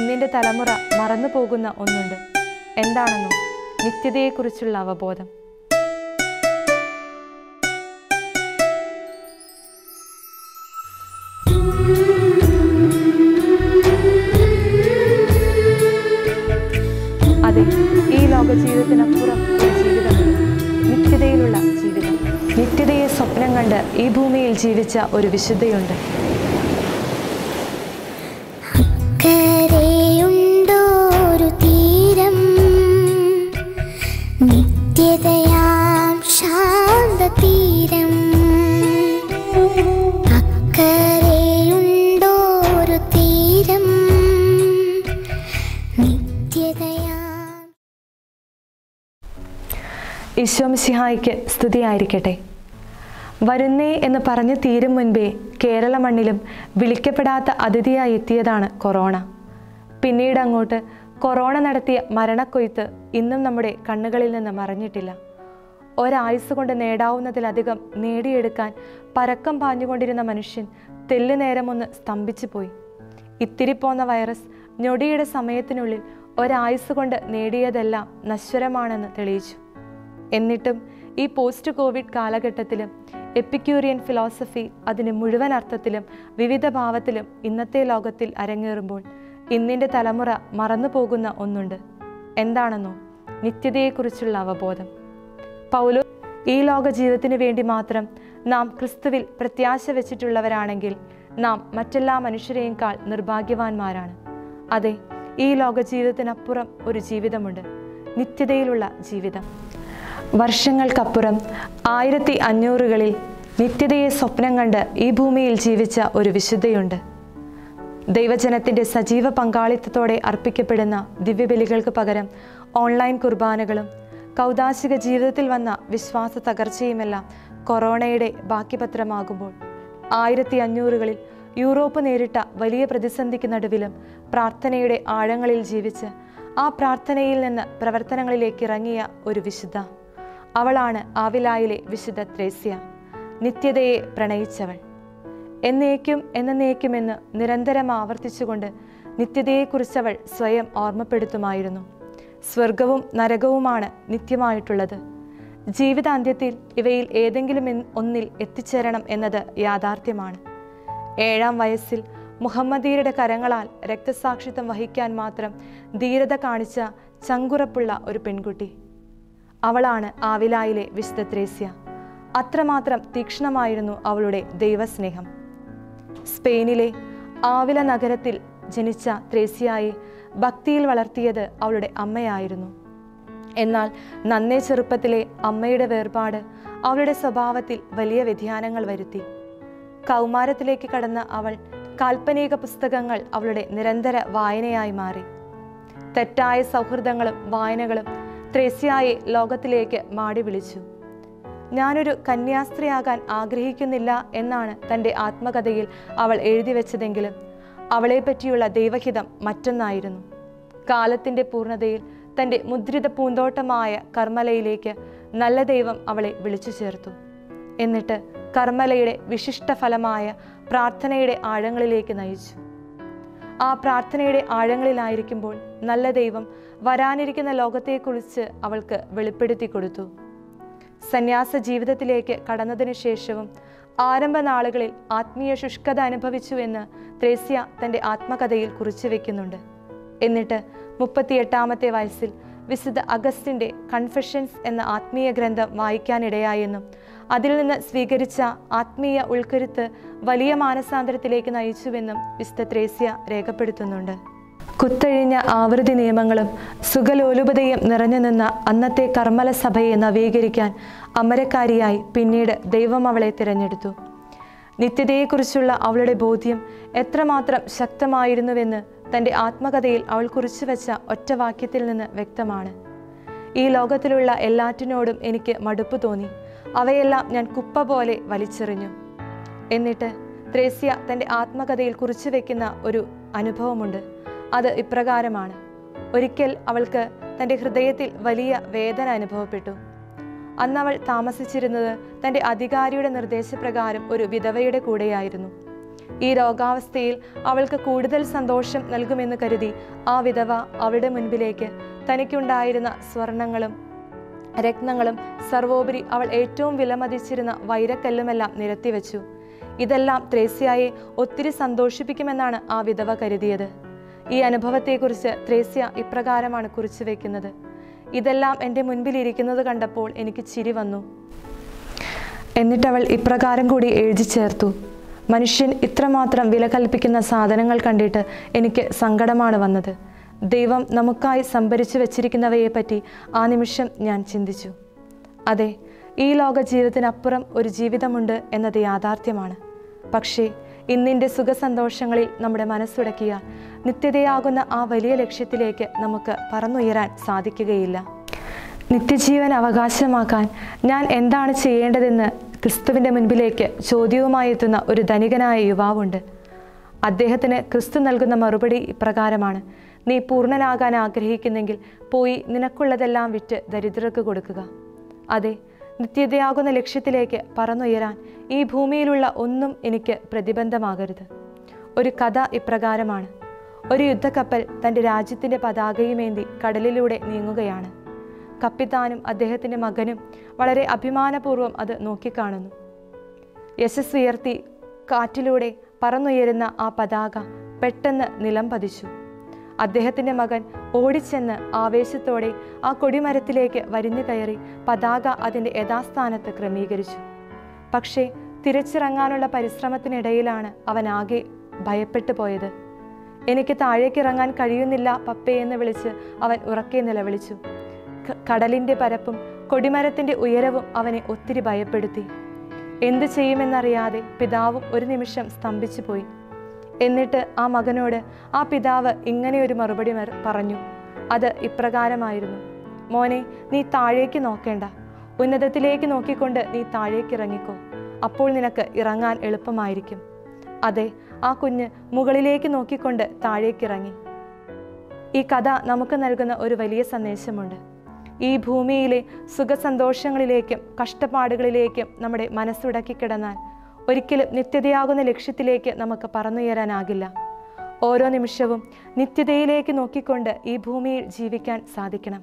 ഇന്നിൻ്റെ തലമുറ മറന്നു പോകുന്ന ഒന്നുണ്ട് എന്താണെന്നോ നിത്യതയെക്കുറിച്ചുള്ള അവബോധം അതെ ഈ ലോക ജീവിതത്തിനപ്പുറം ഒരു ജീവിതമുണ്ട് നിത്യതയിലുള്ള ജീവിതം നിത്യതയെ സ്വപ്നം കണ്ട് ഈ ഭൂമിയിൽ ജീവിച്ച ഒരു വിശുദ്ധയുണ്ട് കരയുണ്ടോ ഒരു തീരം നിത്യതയാം ശാന്ത തീരം അക്കരയുണ്ടോ ഒരു തീരം നിത്യതയാം ഈശോമിശിഹായിക്ക് സ്തുതിയായിരിക്കട്ടെ വരുന്നേ എന്ന് പറഞ്ഞു തീരും മുൻപേ കേരള മണ്ണിലും വിളിക്കപ്പെടാത്ത അതിഥിയായി എത്തിയതാണ് കൊറോണ പിന്നീട് അങ്ങോട്ട് കൊറോണ നടത്തിയ മരണക്കൊയ്ത്ത് ഇന്നും നമ്മുടെ കണ്ണുകളിൽ നിന്ന് മറഞ്ഞിട്ടില്ല ഒരായുസ് കൊണ്ട് നേടാവുന്നതിലധികം നേടിയെടുക്കാൻ പരക്കം പാഞ്ഞുകൊണ്ടിരുന്ന മനുഷ്യൻ തെല്ലു നേരമൊന്ന് സ്തംഭിച്ചു പോയി ഇത്തിരി പോന്ന വൈറസ് ഞൊടിയുടെ സമയത്തിനുള്ളിൽ ഒരായുസ് കൊണ്ട് നേടിയതെല്ലാം നശ്വരമാണെന്ന് തെളിയിച്ചു എന്നിട്ടും ഈ പോസ്റ്റ് കോവിഡ് കാലഘട്ടത്തിലും എപ്പിക്യൂറിയൻ ഫിലോസഫി അതിന് മുഴുവൻ അർത്ഥത്തിലും വിവിധ ഭാവത്തിലും ഇന്നത്തെ ലോകത്തിൽ അരങ്ങേറുമ്പോൾ ഇന്നിൻ്റെ തലമുറ മറന്നു പോകുന്ന ഒന്നുണ്ട് എന്താണെന്നോ നിത്യതയെക്കുറിച്ചുള്ള അവബോധം പൗലോ ഈ ലോക ജീവിതത്തിന് വേണ്ടി മാത്രം നാം ക്രിസ്തുവിൽ പ്രത്യാശ വെച്ചിട്ടുള്ളവരാണെങ്കിൽ നാം മറ്റെല്ലാ മനുഷ്യരെയുംക്കാൾ നിർഭാഗ്യവാന്മാരാണ് അതെ ഈ ലോക ജീവിതത്തിനപ്പുറം ഒരു ജീവിതമുണ്ട് നിത്യതയിലുള്ള ജീവിതം വർഷങ്ങൾക്കപ്പുറം ആയിരത്തി അഞ്ഞൂറുകളിൽ നിത്യതയെ സ്വപ്നം കണ്ട് ഈ ഭൂമിയിൽ ജീവിച്ച ഒരു വിശുദ്ധയുണ്ട് ദൈവജനത്തിൻ്റെ സജീവ പങ്കാളിത്തത്തോടെ അർപ്പിക്കപ്പെടുന്ന ദിവ്യബലികൾക്ക് പകരം ഓൺലൈൻ കുർബാനകളും കൗതാശിക ജീവിതത്തിൽ വന്ന വിശ്വാസ തകർച്ചയുമെല്ലാം കൊറോണയുടെ ബാക്കിപത്രമാകുമ്പോൾ ആയിരത്തി അഞ്ഞൂറുകളിൽ യൂറോപ്പ് നേരിട്ട വലിയ പ്രതിസന്ധിക്ക് നടുവിലും പ്രാർത്ഥനയുടെ ആഴങ്ങളിൽ ജീവിച്ച് ആ പ്രാർത്ഥനയിൽ നിന്ന് പ്രവർത്തനങ്ങളിലേക്ക് ഇറങ്ങിയ ഒരു വിശുദ്ധ അവളാണ് ആവിലായിലെ വിശുദ്ധ ത്രേസ്യ നിത്യതയെ പ്രണയിച്ചവൾ എന്നേക്കും എന്നേക്കുമെന്ന് നിരന്തരം ആവർത്തിച്ചുകൊണ്ട് നിത്യതയെക്കുറിച്ചവൾ സ്വയം ഓർമ്മപ്പെടുത്തുമായിരുന്നു സ്വർഗവും നരകവുമാണ് നിത്യമായിട്ടുള്ളത് ജീവിതാന്ത്യത്തിൽ ഇവയിൽ ഏതെങ്കിലും എൻ- ഒന്നിൽ എത്തിച്ചേരണം എന്നത് യാഥാർത്ഥ്യമാണ് ഏഴാം വയസ്സിൽ മുഹമ്മദീരുടെ കരങ്ങളാൽ രക്തസാക്ഷിത്വം വഹിക്കാൻ മാത്രം ധീരത കാണിച്ച ചങ്കുറപ്പുള്ള ഒരു പെൺകുട്ടി അവളാണ് ആവിലായിലെ വിശുദ്ധ ത്രേസ്യ അത്രമാത്രം തീക്ഷ്ണമായിരുന്നു അവളുടെ ദൈവസ്നേഹം സ്പെയിനിലെ ആവില നഗരത്തിൽ ജനിച്ച ത്രേസ്യയെ ഭക്തിയിൽ വളർത്തിയത് അവളുടെ അമ്മയായിരുന്നു എന്നാൽ നന്നേ ചെറുപ്പത്തിലെ അമ്മയുടെ വേർപാട് അവളുടെ സ്വഭാവത്തിൽ വലിയ വ്യതിയാനങ്ങൾ വരുത്തി കൗമാരത്തിലേക്ക് കടന്ന അവൾ കാൽപ്പനിക പുസ്തകങ്ങൾ അവളുടെ നിരന്തര വായനയായി മാറി തെറ്റായ സൗഹൃദങ്ങളും വായനകളും ത്രേസ്യായെ ലോകത്തിലേക്ക് മാടി വിളിച്ചു ഞാനൊരു കന്യാസ്ത്രീയാകാൻ ആഗ്രഹിക്കുന്നില്ല എന്നാണ് തൻ്റെ ആത്മകഥയിൽ അവൾ എഴുതി വെച്ചതെങ്കിലും അവളെ പറ്റിയുള്ള ദൈവഹിതം മറ്റൊന്നായിരുന്നു കാലത്തിൻ്റെ പൂർണ്ണതയിൽ തൻ്റെ മുദ്രിത പൂന്തോട്ടമായ കർമ്മലയിലേക്ക് നല്ല ദൈവം അവളെ വിളിച്ചു ചേർത്തു എന്നിട്ട് കർമ്മലയുടെ വിശിഷ്ട ഫലമായ പ്രാർത്ഥനയുടെ ആഴങ്ങളിലേക്ക് നയിച്ചു ആ പ്രാർത്ഥനയുടെ ആഴങ്ങളിലായിരിക്കുമ്പോൾ നല്ല ദൈവം വരാനിരിക്കുന്ന ലോകത്തെക്കുറിച്ച് അവൾക്ക് വെളിപ്പെടുത്തി കൊടുത്തു സന്യാസ ജീവിതത്തിലേക്ക് കടന്നതിനു ശേഷവും ആരംഭ നാളുകളിൽ ആത്മീയ ശുഷ്കത അനുഭവിച്ചു എന്ന് ത്രേസ്യ തൻ്റെ ആത്മകഥയിൽ കുറിച്ചു വെക്കുന്നുണ്ട് എന്നിട്ട് മുപ്പത്തിയെട്ടാമത്തെ വയസ്സിൽ വിശുദ്ധ അഗസ്റ്റിൻ്റെ കൺഫെഷൻസ് എന്ന ആത്മീയ ഗ്രന്ഥം വായിക്കാനിടയായെന്നും അതിൽ നിന്ന് സ്വീകരിച്ച ആത്മീയ ഉൾക്കരുത്ത് വലിയ മാനസാന്തരത്തിലേക്ക് നയിച്ചുവെന്നും വിശുദ്ധ ത്രേസ്യ രേഖപ്പെടുത്തുന്നുണ്ട് കുത്തഴിഞ്ഞ ആവൃത്തി നിയമങ്ങളും സുഖലോലുപതയും നിറഞ്ഞു നിന്ന അന്നത്തെ കർമ്മല സഭയെ നവീകരിക്കാൻ അമരക്കാരിയായി പിന്നീട് ദൈവം അവളെ തിരഞ്ഞെടുത്തു നിത്യതയെക്കുറിച്ചുള്ള അവളുടെ ബോധ്യം എത്രമാത്രം ശക്തമായിരുന്നുവെന്ന് തൻ്റെ ആത്മകഥയിൽ അവൾ കുറിച്ചു വെച്ച ഒറ്റ വാക്യത്തിൽ നിന്ന് വ്യക്തമാണ് ഈ ലോകത്തിലുള്ള എല്ലാറ്റിനോടും എനിക്ക് മടുപ്പ് തോന്നി അവയെല്ലാം ഞാൻ കുപ്പ പോലെ വലിച്ചെറിഞ്ഞു എന്നിട്ട് ത്രേസ്യ തൻ്റെ ആത്മകഥയിൽ കുറിച്ചു വെക്കുന്ന ഒരു അനുഭവമുണ്ട് അത് ഇപ്രകാരമാണ് ഒരിക്കൽ അവൾക്ക് തൻ്റെ ഹൃദയത്തിൽ വലിയ വേദന അനുഭവപ്പെട്ടു അന്ന് അവൾ താമസിച്ചിരുന്നത് തൻ്റെ അധികാരിയുടെ നിർദ്ദേശപ്രകാരം ഒരു വിധവയുടെ കൂടെയായിരുന്നു ഈ രോഗാവസ്ഥയിൽ അവൾക്ക് കൂടുതൽ സന്തോഷം നൽകുമെന്ന് കരുതി ആ വിധവ അവളുടെ മുൻപിലേക്ക് തനിക്കുണ്ടായിരുന്ന സ്വർണങ്ങളും രത്നങ്ങളും സർവോപരി അവൾ ഏറ്റവും വിലമതിച്ചിരുന്ന വൈരക്കല്ലുമെല്ലാം നിരത്തിവെച്ചു ഇതെല്ലാം ത്രേസ്യയെ ഒത്തിരി സന്തോഷിപ്പിക്കുമെന്നാണ് ആ വിധവ കരുതിയത് ഈ അനുഭവത്തെക്കുറിച്ച് ത്രേസ്യ ഇപ്രകാരമാണ് കുറിച്ചു വെക്കുന്നത് ഇതെല്ലാം എൻ്റെ മുൻപിലിരിക്കുന്നത് കണ്ടപ്പോൾ എനിക്ക് ചിരി വന്നു എന്നിട്ടവൾ ഇപ്രകാരം കൂടി എഴുതി ചേർത്തു മനുഷ്യൻ ഇത്രമാത്രം വില കൽപ്പിക്കുന്ന സാധനങ്ങൾ കണ്ടിട്ട് എനിക്ക് സങ്കടമാണ് വന്നത് ദൈവം നമുക്കായി സംഭരിച്ചു വച്ചിരിക്കുന്നവയെപ്പറ്റി ആ നിമിഷം ഞാൻ ചിന്തിച്ചു അതെ ഈ ലോക ജീവിതത്തിനപ്പുറം ഒരു ജീവിതമുണ്ട് എന്നത് യാഥാർത്ഥ്യമാണ് പക്ഷേ ഇന്നിൻ്റെ സുഖസന്തോഷങ്ങളിൽ നമ്മുടെ മനസ്സുടക്കിയാൽ നിത്യതയാകുന്ന ആ വലിയ ലക്ഷ്യത്തിലേക്ക് നമുക്ക് പറന്നുയരാൻ സാധിക്കുകയില്ല നിത്യജീവൻ അവകാശമാക്കാൻ ഞാൻ എന്താണ് ചെയ്യേണ്ടതെന്ന് ക്രിസ്തുവിൻ്റെ മുൻപിലേക്ക് ചോദ്യവുമായി എത്തുന്ന ഒരു ധനികനായ യുവാവുണ്ട് അദ്ദേഹത്തിന് ക്രിസ്തു നൽകുന്ന മറുപടി ഇപ്രകാരമാണ് നീ പൂർണ്ണനാകാൻ ആഗ്രഹിക്കുന്നെങ്കിൽ പോയി നിനക്കുള്ളതെല്ലാം വിറ്റ് ദരിദ്രർക്ക് കൊടുക്കുക അതെ നിത്യതയാകുന്ന ലക്ഷ്യത്തിലേക്ക് പറന്നുയരാൻ ഈ ഭൂമിയിലുള്ള ഒന്നും എനിക്ക് പ്രതിബന്ധമാകരുത് ഒരു കഥ ഇപ്രകാരമാണ് ഒരു യുദ്ധക്കപ്പൽ തൻ്റെ രാജ്യത്തിൻ്റെ പതാകയുമേന്തി കടലിലൂടെ നീങ്ങുകയാണ് കപ്പിത്താനും അദ്ദേഹത്തിൻ്റെ മകനും വളരെ അഭിമാനപൂർവ്വം അത് നോക്കിക്കാണുന്നു യശസ്സുയർത്തി കാറ്റിലൂടെ പറന്നുയരുന്ന ആ പതാക പെട്ടെന്ന് നിലം പതിച്ചു അദ്ദേഹത്തിൻ്റെ മകൻ ഓടിച്ചെന്ന് ആവേശത്തോടെ ആ കൊടിമരത്തിലേക്ക് വരിഞ്ഞു കയറി പതാക അതിൻ്റെ യഥാസ്ഥാനത്ത് ക്രമീകരിച്ചു പക്ഷേ തിരിച്ചിറങ്ങാനുള്ള പരിശ്രമത്തിനിടയിലാണ് അവൻ ആകെ ഭയപ്പെട്ടു പോയത് എനിക്ക് താഴേക്കിറങ്ങാൻ കഴിയുന്നില്ല പപ്പേ എന്ന് വിളിച്ച് അവൻ ഉറക്കെ നിലവിളിച്ചു ക- കടലിന്റെ പരപ്പും കൊടിമരത്തിന്റെ ഉയരവും അവനെ ഒത്തിരി ഭയപ്പെടുത്തി എന്തു ചെയ്യുമെന്നറിയാതെ പിതാവും ഒരു നിമിഷം സ്തംഭിച്ചു പോയി എന്നിട്ട് ആ മകനോട് ആ പിതാവ് ഇങ്ങനെ ഒരു മറുപടി മർ- പറഞ്ഞു അത് ഇപ്രകാരമായിരുന്നു മോനെ നീ താഴേക്ക് നോക്കേണ്ട ഉന്നതത്തിലേക്ക് നോക്കിക്കൊണ്ട് നീ താഴേക്ക് ഇറങ്ങിക്കോ അപ്പോൾ നിനക്ക് ഇറങ്ങാൻ എളുപ്പമായിരിക്കും അതെ ആ കുഞ്ഞ് മുകളിലേക്ക് നോക്കിക്കൊണ്ട് താഴേക്കിറങ്ങി ഈ കഥ നമുക്ക് നൽകുന്ന ഒരു വലിയ സന്ദേശമുണ്ട് ഈ ഭൂമിയിലെ സുഖസന്തോഷങ്ങളിലേക്കും കഷ്ടപ്പാടുകളിലേക്കും നമ്മുടെ മനസ്സുടക്കി കിടന്നാൽ ഒരിക്കലും നിത്യതയാകുന്ന ലക്ഷ്യത്തിലേക്ക് നമുക്ക് പറന്നുയരാനാകില്ല ഓരോ നിമിഷവും നിത്യതയിലേക്ക് നോക്കിക്കൊണ്ട് ഈ ഭൂമിയിൽ ജീവിക്കാൻ സാധിക്കണം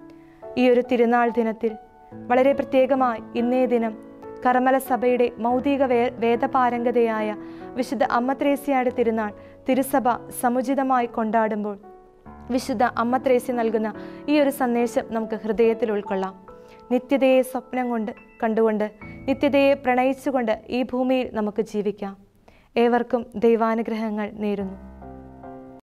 ഈ ഒരു തിരുനാൾ ദിനത്തിൽ വളരെ പ്രത്യേകമായി ഇന്നേ ദിനം കർമ്മല സഭയുടെ മൗതിക വേ വേദപാരംഗതയായ വിശുദ്ധ അമ്മത്രേസ്യയുടെ തിരുനാൾ തിരുസഭ സമുചിതമായി കൊണ്ടാടുമ്പോൾ വിശുദ്ധ അമ്മത്രേസ്യ നൽകുന്ന ഈ ഒരു സന്ദേശം നമുക്ക് ഹൃദയത്തിൽ ഉൾക്കൊള്ളാം നിത്യതയെ സ്വപ്നം കൊണ്ട് കണ്ടുകൊണ്ട് നിത്യതയെ പ്രണയിച്ചുകൊണ്ട് ഈ ഭൂമിയിൽ നമുക്ക് ജീവിക്കാം ഏവർക്കും ദൈവാനുഗ്രഹങ്ങൾ നേരുന്നു